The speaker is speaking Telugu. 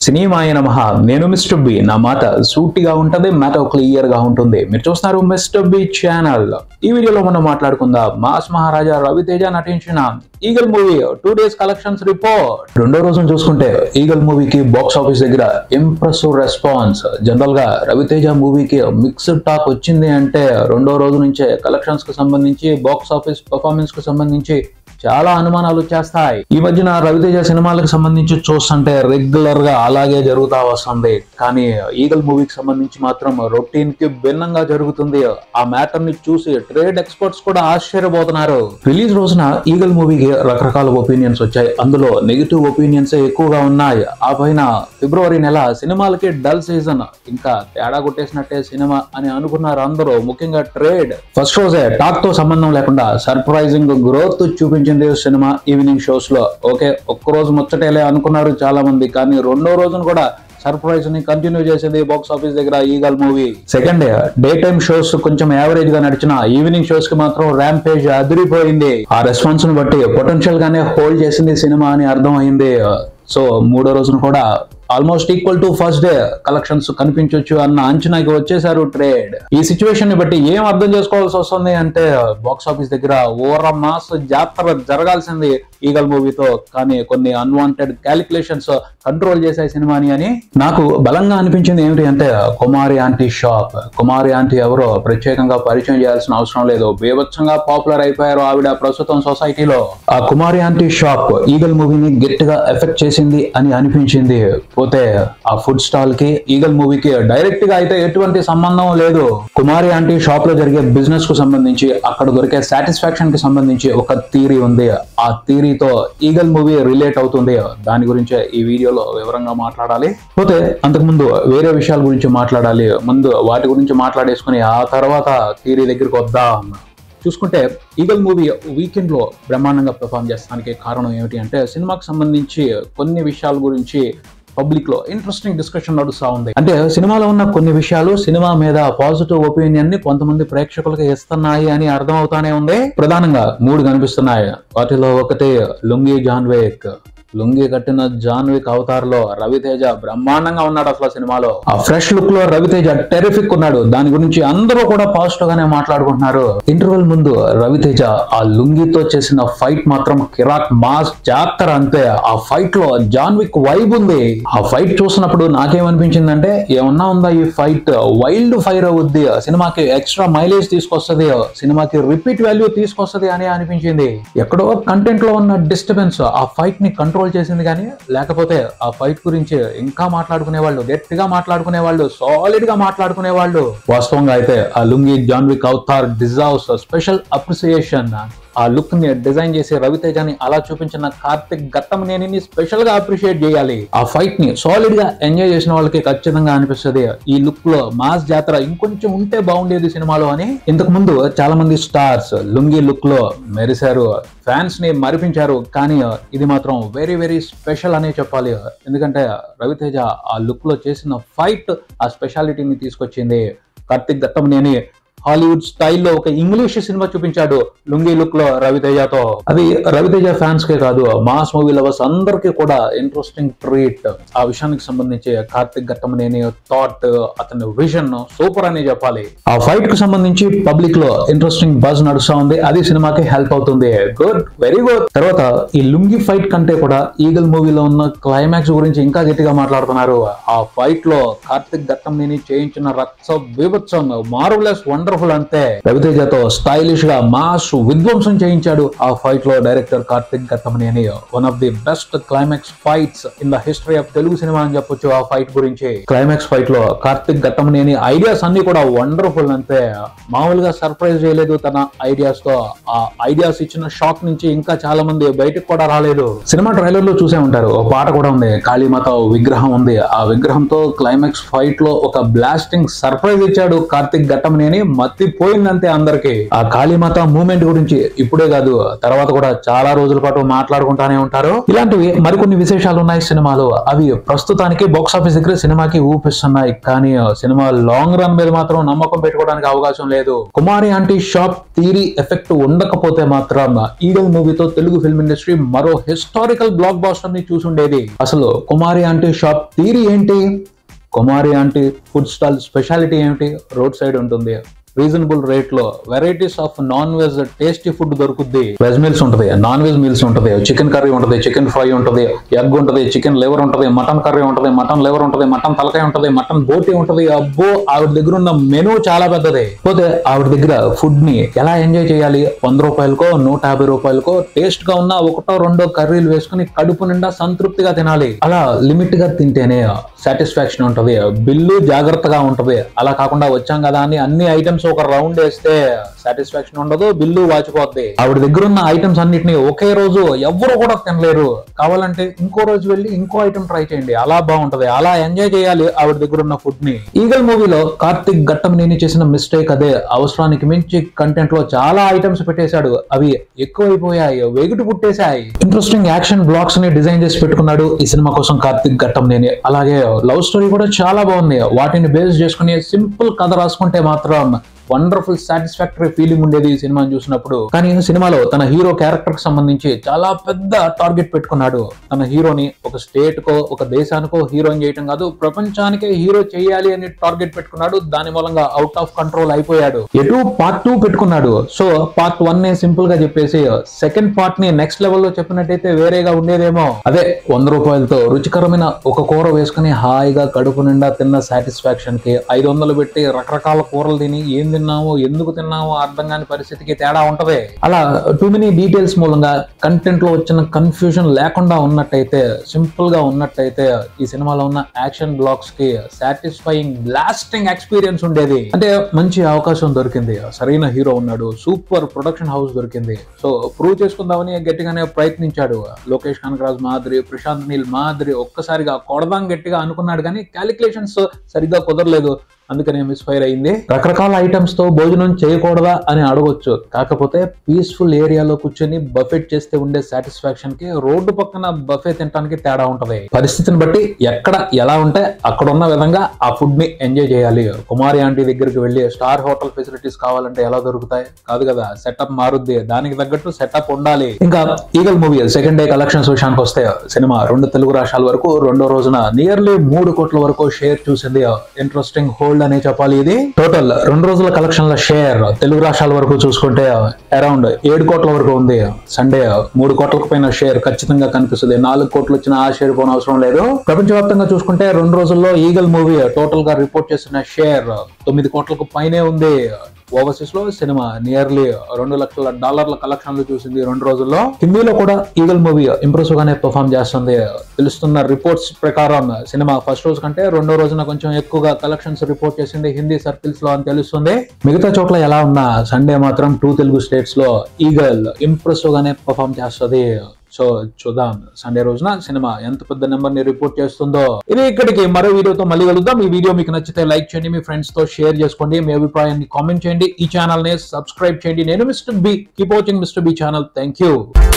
సినిమాయ నమః నేను మిస్టర్ బి నా మాట సూటిగా ఉంటది మ్యాటర్ క్లియర్ గా ఉంటుంది మీరు చూస్తున్నారు మిస్టర్ బి ఛానల్ ఈ వీడియోలో మనం మాట్లాడుకుందాం మాస్ మహారాజా రవితేజ నటించిన Eagle movie two days collections report రెండో రోజున చూసుకుంటే ఈగల్ మూవీకి బాక్స్ ఆఫీస్ దగ్గర ఇంప్రెసివ్ రెస్పాన్స్ జనరల్ గా రవితేజ మూవీకి మిక్స్డ్ టాక్ వచ్చింది అంటే రెండో రోజు నుంచే కలెక్షన్స్ కు సంబంధించి బాక్స్ ఆఫీస్ పర్ఫార్మెన్స్ కు సంబంధించి చాలా అనుమానాలు వచ్చేస్తాయి ఈ మధ్యన రవితేజ సినిమాలకు సంబంధించి చూస్తుంటే రెగ్యులర్ గా అలాగే జరుగుతా వస్తుంది కానీ ఈగల్ మూవీకి సంబంధించి మాత్రం రొటీన్ కి భిన్నంగా జరుగుతుంది ఆ మ్యాటర్ ని చూసి ట్రేడ్ ఎక్స్పర్ట్స్ కూడా ఆశ్చర్యపోతున్నారు రిలీజ్ రోజున ఈగల్ మూవీకి రకరకాల ఒపీనియన్స్ వచ్చాయి అందులో నెగిటివ్ ఒపీనియన్స్ ఎక్కువగా ఉన్నాయి ఆ పైన ఫిబ్రవరి నెల సినిమాలకి డల్ సీజన్ ఇంకా తేడా కొట్టేసినట్టే సినిమా అని అనుకున్నారు అందరూ ముఖ్యంగా ట్రేడ్ ఫస్ట్ రోజే టాక్ తో సంబంధం లేకుండా సర్ప్రైజింగ్ గ్రోత్ చూపించింది సినిమా ఈవినింగ్ షోస్ లో ఓకే ఒక్క రోజు ముచ్చటేలే అనుకున్నారు చాలా మంది కానీ రెండో రోజున కూడా సర్ప్రైజ్ ని కంటిన్యూ చేసింది బాక్స్ ఆఫీస్ దగ్గర Eagle movie second day day time shows కొంచెం యావరేజ్ గా నడిచిన ఈవినింగ్ షోస్ కి మాత్రం ర్యాంపేజ్ అదిరిపోయింది ఆ రెస్పాన్స్ ని బట్టి పొటెన్షియల్ గానే హోల్డ్ చేసింది సినిమా అని అర్థం అయింది సో మూడో రోజున కూడా almost equal to first day collections కనిపించవచ్చు అన్న అంచనాకి వచ్చేసారు ట్రేడ్ ఈ సిచ్యువేషన్ ని బట్టి ఏం అర్థం చేసుకోవాల్సి వస్తుంది అంటే బాక్స్ ఆఫీస్ దగ్గర ఓర మాస్ జాతర జరగాల్సింది ఈగల్ మూవీతో కానీ కొన్ని అన్వాంటెడ్ క్యాలిక్యులేషన్స్ కంట్రోల్ చేసే సినిమాని అని నాకు బలంగా అనిపించింది ఏమిటి అంటే Kumari aunty shop Kumari aunty ఎవరో ప్రత్యేకంగా పరిచయం చేయాల్సిన అవసరం లేదు బీభత్సంగా పాపులర్ అయిపోయారు ఆవిడ ప్రస్తుతం సొసైటీలో ఆ కుమారి ఆంటీ షాప్ ఈగల్ మూవీని గట్టిగా ఎఫెక్ట్ చేసింది అని అనిపించింది పోతే ఆ ఫుడ్ స్టాల్ కి ఈగల్ మూవీకి డైరెక్ట్ గా అయితే ఎటువంటి సంబంధం లేదు కుమారి ఆంటీ షాప్ లో జరిగే బిజినెస్ కు సంబంధించి అక్కడ దొరికే సాటిస్ఫాక్షన్ కి సంబంధించి ఒక థీరీ ఉంది ఆ థీరీతో ఈగల్ మూవీ రిలేట్ అవుతుంది దాని గురించే ఈ వీడియోలో వివరంగా మాట్లాడాలి పోతే అంతకుముందు వేరే విషయాల గురించి మాట్లాడాలి ముందు వాటి గురించి మాట్లాడేసుకుని ఆ తర్వాత థీరీ దగ్గరికి వద్దాం చూసుకుంటే ఈగల్ మూవీ వీకెండ్ లో బ్రహ్మాండంగా పెర్ఫామ్ చేస్తానికి కారణం ఏమిటి అంటే సినిమాకి సంబంధించి కొన్ని విషయాల గురించి పబ్లిక్ లో ఇంట్రెస్టింగ్ డిస్కషన్ నడుస్తా ఉంది అంటే సినిమాలో ఉన్న కొన్ని విషయాలు సినిమా మీద పాజిటివ్ ఒపీనియన్ ని కొంతమంది ప్రేక్షకులకు ఇస్తున్నాయి అని అర్థం అవుతానే ఉంది ప్రధానంగా మూడు కనిపిస్తున్నాయి వాటిలో ఒకటి లుంగి జాన్వేక్ లుంగి కట్టిన జాన్విక్ అవతార్ లో రవితేజ బ్రహ్మాండంగా ఉన్నాడు అసలు సినిమాలో ఆ ఫ్రెష్ లుక్ లో రవితేజ టెరిఫిక్ ఉన్నాడు దాని గురించి అందరూ కూడా పాజిటివ్ గానే మాట్లాడుకుంటున్నారు ఇంటర్వెల్ ముందు రవితేజ ఆ లుంగితో చేసిన ఫైట్ మాత్రం కిరాక్ మాస్ జాతర అంతే ఆ ఫైట్ లో జాన్విక్ వైబ్ ఉంది ఆ ఫైట్ చూసినప్పుడు నాకేమనిపించిందంటే ఏమన్నా ఉందా ఈ ఫైట్ వైల్డ్ ఫైర్ అవుద్ది సినిమాకి ఎక్స్ట్రా మైలేజ్ తీసుకొస్తది సినిమాకి రిపీట్ వాల్యూ తీసుకొస్తది అని అనిపించింది ఎక్కడో కంటెంట్ లో ఉన్న డిస్టర్బెన్స్ ఆ ఫైట్ ని కంట్రోల్ చేసింది కానీ లేకపోతే ఆ ఫైట్ గురించి ఇంకా మాట్లాడుకునే వాళ్ళు గట్టిగా మాట్లాడుకునే వాళ్ళు సాలిడ్ గా మాట్లాడుకునే వాళ్ళు వాస్తవంగా అయితే ఆ lungi John Wick avatar deserves special appreciation ఆ లుక్ ని డిజైన్ చేసి రవితేజని అలా చూపించిన కార్తిక్ గట్టమనేని స్పెషల్ గా అప్రిషియేట్ చేయాలి ఆ ఫైట్ ని సాలిడ్ గా ఎంజాయ్ చేసిన వాళ్ళకి ఖచ్చితంగా అనిపిస్తుంది ఈ లుక్ లో మాస్ జాతర ఇంకొంచెం ఉంటే బాగుండేది సినిమాలో అని ఇంతకు ముందు చాలా మంది స్టార్స్ లుంగి లుక్ లో మెరిశారు ఫ్యాన్స్ ని మరిపించారు కానీ ఇది మాత్రం వెరీ వెరీ స్పెషల్ అనే చెప్పాలి ఎందుకంటే రవితేజ ఆ లుక్ లో చేసిన ఫైట్ ఆ స్పెషాలిటీని తీసుకొచ్చింది కార్తిక్ గట్టమనేని హాలీవుడ్ స్టైల్లో ఒక ఇంగ్లీష్ సినిమా చూపించాడు లుంగి లుక్ లో రవితేజతో అది రవితేజ ఫ్యాన్స్ కే కాదు మాస్ మూవీ లవర్స్ అందరికీ కూడా ఇంట్రెస్టింగ్ ట్రీట్ ఆ విషయానికి సంబంధించి కార్తిక్ ఘట్టమనేని థాట్ అతని విజన్ సూపర్ అని చెప్పాలి ఆ ఫైట్ కు సంబంధించి పబ్లిక్ లో ఇంట్రెస్టింగ్ బజ్ నడుస్తా ఉంది అది సినిమాకి హెల్ప్ అవుతుంది గుడ్ వెరీ గుడ్ తర్వాత ఈ లుంగి ఫైట్ కంటే కూడా ఈగల్ మూవీలో ఉన్న క్లైమాక్స్ గురించి ఇంకా గట్టిగా మాట్లాడుతున్నారు ఆ ఫైట్ లో కార్తిక్ ఘట్టంనేని చేయించిన రక్త బీభత్సం మార్వలెస్ వండర్ఫుల్ అంతే రవితేజతో స్టైలిష్ గా మాస్ విధ్వంసం చేయించాడు ఆ ఫైట్ లో director Karthik Ghattamaneni one of the best climax fights in the history of Telugu cinema అని చెప్పొచ్చు ఆ ఫైట్ గురించి క్లైమాక్స్ ఫైట్ లో కార్తిక్ ఘట్టమనేని ఐడియాస్ అన్ని కూడా వండర్ఫుల్ అంతే మామూలుగా సర్ప్రైజ్ చేయలేదు తన ఐడియాస్ తో ఆ ఐడియాస్ ఇచ్చిన షాక్ నుంచి ఇంకా చాలా మంది బయటకు కూడా రాలేదు సినిమా ట్రైలర్ లో చూసే ఉంటారు ఒక పాట కూడా ఉంది కాళీమాత విగ్రహం ఉంది ఆ విగ్రహంతో క్లైమాక్స్ ఫైట్ లో ఒక బ్లాస్టింగ్ సర్ప్రైజ్ ఇచ్చాడు కార్తిక్ ఘట్టమనేని మత్తి పోయిందంతే అందరికి ఆ కాళీమాత మూమెంట్ గురించి ఇప్పుడే కాదు తర్వాత కూడా చాలా రోజుల పాటు మాట్లాడుకుంటానే ఉంటారు ఇలాంటివి మరికొన్ని విశేషాలు ఉన్నాయి సినిమాలో అవి ప్రస్తుతానికి బాక్స్ ఆఫీస్ దగ్గర సినిమాకి ఊపిస్తున్నాయి కానీ సినిమా లాంగ్ రన్ మీద మాత్రం నమ్మకం పెట్టుకోవడానికి అవకాశం లేదు Kumari aunty shop theory effect ఉండకపోతే మాత్రం ఈగల్ మూవీతో తెలుగు ఫిల్మ్ ఇండస్ట్రీ మరో హిస్టారికల్ బ్లాక్ బాస్టర్ ని చూసుండేది అసలు కుమారి ఆంటీ షాప్ థీరీ ఏంటి Kumari aunty food stall speciality ఏమిటి రోడ్ సైడ్ ఉంటుంది రీజనబుల్ రేట్ లో varieties of non veg tasty food దొరుకుద్ది వెజ్ మీల్స్ ఉంటది నాన్ వెజ్ మీల్స్ ఉంటది చికెన్ కర్రీ ఉంటది చికెన్ ఫ్రై ఉంటది ఎగ్ ఉంటది చికెన్ లివర్ ఉంటది మటన్ కర్రీ ఉంటది మటన్ లివర్ ఉంటది మటన్ తలకాయ ఉంటది మటన్ బోటి ఉంటది అబ్బో ఆవిడ దగ్గర ఉన్న మెనూ చాలా పెద్దది పోతే ఆవిడ దగ్గర ఫుడ్ ని ఎలా ఎంజాయ్ చేయాలి వంద రూపాయలకో నూట యాభై రూపాయలకో టేస్ట్ గా ఉన్న ఒకటో రెండో కర్రీలు వేసుకుని కడుపు నిండా సంతృప్తిగా తినాలి అలా లిమిట్ గా తింటేనే సాటిస్ఫాక్షన్ ఉంటది బిల్లు జాగ్రత్తగా ఉంటది అలా కాకుండా వచ్చాం కదా అని అన్ని ఐటమ్స్ ఒక రౌండ్ వేస్తే సాటిస్ఫాక్షన్ ఉండదు బిల్లు వాచిపోద్ది ఆవిడ దగ్గర ఉన్న ఐటమ్స్ అన్నిటిని ఒకే రోజు ఎవ్వరు కూడా తినలేరు కావాలంటే ఇంకో రోజు వెళ్ళి ఇంకో ఐటమ్ ట్రై చేయండి అలా బాగుంటది అలా ఎంజాయ్ చేయాలి ఆవిడ దగ్గర ఉన్న ఫుడ్ ని ఈగల్ మూవీలో కార్తిక్ ఘట్టంనేని చేసిన మిస్టేక్ అదే అవసరానికి మించి కంటెంట్ లో చాలా ఐటమ్స్ పెట్టేశాడు అవి ఎక్కువైపోయాయి వెగుటు పుట్టేశాయి ఇంట్రెస్టింగ్ యాక్షన్ బ్లాక్స్ ని డిజైన్ చేసి పెట్టుకున్నాడు ఈ సినిమా కోసం కార్తిక్ ఘట్టంనేని అలాగే లవ్ స్టోరీ కూడా చాలా బాగుంది వాటిని బేస్ చేసుకుని సింపుల్ కథ రాసుకుంటే మాత్రం వండర్ఫుల్ సాటిస్ఫాక్టరీ ఫీలింగ్ ఉండేది ఈ సినిమాని చూసినప్పుడు కానీ ఈ సినిమాలో తన హీరో క్యారెక్టర్ కి సంబంధించి చాలా పెద్ద టార్గెట్ పెట్టుకున్నాడు తన హీరోని ఒక స్టేట్ కో ఒక దేశానికో హీరోయిన్ చేయటం కాదు ప్రపంచానికే హీరో చేయాలి అని టార్గెట్ పెట్టుకున్నాడు దాని మూలంగా అవుట్ ఆఫ్ కంట్రోల్ అయిపోయాడు ఎటు పార్ట్ టూ పెట్టుకున్నాడు సో పార్ట్ వన్ నే సింపుల్ గా చెప్పేసి సెకండ్ పార్ట్ ని నెక్స్ట్ లెవెల్ లో చెప్పినట్టయితే వేరేగా ఉండేదేమో అదే వంద రూపాయలతో రుచికరమైన ఒక కూర వేసుకుని హాయిగా కడుపు నిండా తిన్న సాటిస్ఫాక్షన్ కి ఐదు వందలు పెట్టి రకరకాల కూరలు తిని ఏం తిన్నామో ఎందుకు తిన్నామో అర్థం కాని పరిస్థితికి తేడా ఉంటది అలా టూ మెనీ డీటెయిల్స్ మూలంగా కంటెంట్ లో వచ్చిన కన్ఫ్యూజన్ లేకుండా ఉన్నట్టయితే సింపుల్ గా ఉన్నట్టయితే ఈ సినిమాలో ఉన్న యాక్షన్ బ్లాక్స్ కి సాటిస్ఫైయింగ్ బ్లాస్టింగ్ ఎక్స్పీరియన్స్ ఉండేది అంటే మంచి అవకాశం దొరికింది సరైన హీరో ఉన్నాడు సూపర్ ప్రొడక్షన్ హౌస్ దొరికింది సో ప్రూవ్ చేసుకుందామని గట్టిగానే ప్రయత్నించాడు లోకేష్ కనకరాజ్ మాదిరి ప్రశాంత్ నీల్ మాదిరి ఒక్కసారిగా కొడదాం గట్టిగా అనుకున్నాడు కానీ క్యాలిక్యులేషన్స్ సరిగ్గా కుదరలేదు అందుకనే మిస్ఫైర్ అయింది రకరకాల ఐటమ్స్ తో భోజనం చేయకూడదా అని అడగొచ్చు కాకపోతే పీస్ఫుల్ ఏరియాలో కూర్చొని బఫెట్ చేస్తే ఉండే సాటిస్ఫాక్షన్ కి రోడ్డు పక్కన బఫే తినడానికి తేడా ఉంటది పరిస్థితిని బట్టి ఎక్కడ ఎలా ఉంటే అక్కడ ఉన్న విధంగా ఆ ఫుడ్ ని ఎంజాయ్ చేయాలి కుమారి ఆంటీ దగ్గరికి వెళ్ళి స్టార్ హోటల్ ఫెసిలిటీస్ కావాలంటే ఎలా దొరుకుతాయి కాదు కదా సెటప్ మారుద్ది దానికి తగ్గట్టు సెటప్ ఉండాలి ఇంకా Eagle movie second day collections విషయానికి వస్తే సినిమా రెండు తెలుగు రాష్ట్రాల వరకు రెండో రోజున నియర్లీ మూడు కోట్ల వరకు షేర్ చూసింది ఇంట్రెస్టింగ్ హోల్డ్ అనే చెప్పాలి ఇది టోటల్ రెండు రోజుల కలెక్షన్ల షేర్ తెలుగు రాష్ట్రాల వరకు చూసుకుంటే అరౌండ్ ఏడు కోట్ల వరకు ఉంది సండే మూడు కోట్లకు పైన షేర్ ఖచ్చితంగా కనిపిస్తుంది నాలుగు కోట్లు వచ్చిన ఆ షేర్ పోన అవసరం లేదు ప్రపంచవ్యాప్తంగా చూసుకుంటే రెండు రోజుల్లో ఈగల్ మూవీ టోటల్ గా రిపోర్ట్ చేసిన షేర్ తొమ్మిది కోట్లకు పైనే ఉంది ఓవర్సీస్ లో సినిమా నియర్లీ రెండు లక్షల డాలర్ల కలెక్షన్లు చూసింది రెండు రోజుల్లో హిందీలో కూడా ఈగల్ మూవీ ఇంప్రెసివ్ గానే పర్ఫామ్ చేస్తుంది తెలుస్తున్న రిపోర్ట్స్ ప్రకారం సినిమా ఫస్ట్ రోజు కంటే రెండో రోజున కొంచెం ఎక్కువగా కలెక్షన్స్ రిపోర్ట్ చేసింది హిందీ సర్కిల్స్ లో అని తెలుస్తుంది మిగతా చోట్ల ఎలా ఉన్నా సండే మాత్రం టూ తెలుగు స్టేట్స్ లో ఈగల్ ఇంప్రెసివ్ గానే పర్ఫామ్ చేస్తుంది సో చూద్దాం సండే రోజున సినిమా ఎంత పెద్ద నెంబర్ ని రిపోర్ట్ చేస్తుందో ఇది ఇక్కడికి మరో వీడియోతో మళ్ళీ కలుద్దాం ఈ వీడియో మీకు నచ్చితే లైక్ చేయండి మీ ఫ్రెండ్స్ తో షేర్ చేసుకోండి మీ అభిప్రాయాన్ని కామెంట్ చేయండి ఈ ఛానల్ ని సబ్స్క్రైబ్ చేయండి నేను mister B keep watching mister B channel thank you